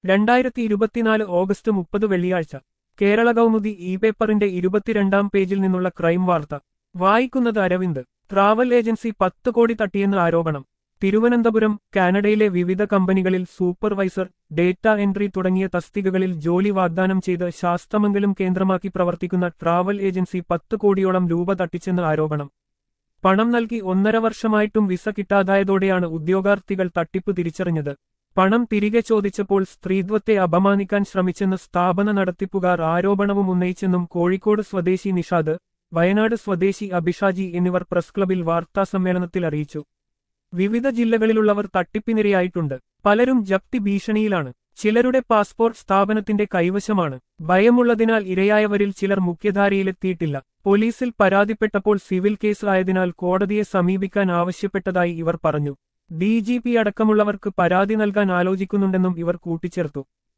രണ്ടായിരത്തി ഇരുപത്തിനാല് ഓഗസ്റ്റ് മുപ്പത് വെള്ളിയാഴ്ച കേരള കൗമുദി ഇ പേപ്പറിന്റെ ഇരുപത്തിരണ്ടാം പേജിൽ നിന്നുള്ള ക്രൈം വാർത്ത വായിക്കുന്നത് അരവിന്ദ് ട്രാവൽ ഏജൻസി പത്ത് കോടി തട്ടിയെന്ന് ആരോപണം തിരുവനന്തപുരം കാനഡയിലെ വിവിധ കമ്പനികളിൽ സൂപ്പർവൈസർ ഡേറ്റ എൻട്രി തുടങ്ങിയ തസ്തികകളിൽ ജോലി വാഗ്ദാനം ചെയ്ത് ശാസ്തമംഗലം കേന്ദ്രമാക്കി പ്രവർത്തിക്കുന്ന ട്രാവൽ ഏജൻസി പത്ത് കോടിയോളം രൂപ തട്ടിച്ചെന്ന് ആരോപണം പണം നൽകി ഒന്നര വർഷമായിട്ടും വിസ കിട്ടാതായതോടെയാണ് ഉദ്യോഗാർത്ഥികൾ തട്ടിപ്പ് തിരിച്ചറിഞ്ഞത് പണം തിരികെ ചോദിച്ചപ്പോൾ സ്ത്രീത്വത്തെ അപമാനിക്കാൻ ശ്രമിച്ചെന്ന് സ്ഥാപന നടത്തിപ്പുകാർ ആരോപണവും ഉന്നയിച്ചെന്നും കോഴിക്കോട് സ്വദേശി നിഷാദ് വയനാട് സ്വദേശി അഭിഷാജി എന്നിവർ പ്രസ് ക്ലബിൽ വാർത്താസമ്മേളനത്തിൽ അറിയിച്ചു വിവിധ ജില്ലകളിലുള്ളവർ തട്ടിപ്പിനിരയായിട്ടുണ്ട് പലരും ജപ്തി ഭീഷണിയിലാണ് ചിലരുടെ പാസ്പോർട്ട് സ്ഥാപനത്തിന്റെ കൈവശമാണ് ഭയമുള്ളതിനാൽ ഇരയായവരിൽ ചിലർ മുഖ്യധാരയിലെത്തിയിട്ടില്ല പോലീസിൽ പരാതിപ്പെട്ടപ്പോൾ സിവിൽ കേസ് ആയതിനാൽ കോടതിയെ സമീപിക്കാൻ ആവശ്യപ്പെട്ടതായി ഇവർ പറഞ്ഞു ഡി ജി പി അടക്കമുള്ളവർക്ക് പരാതി നൽകാൻ ആലോചിക്കുന്നുണ്ടെന്നും ഇവർ കൂട്ടിച്ചേർത്തു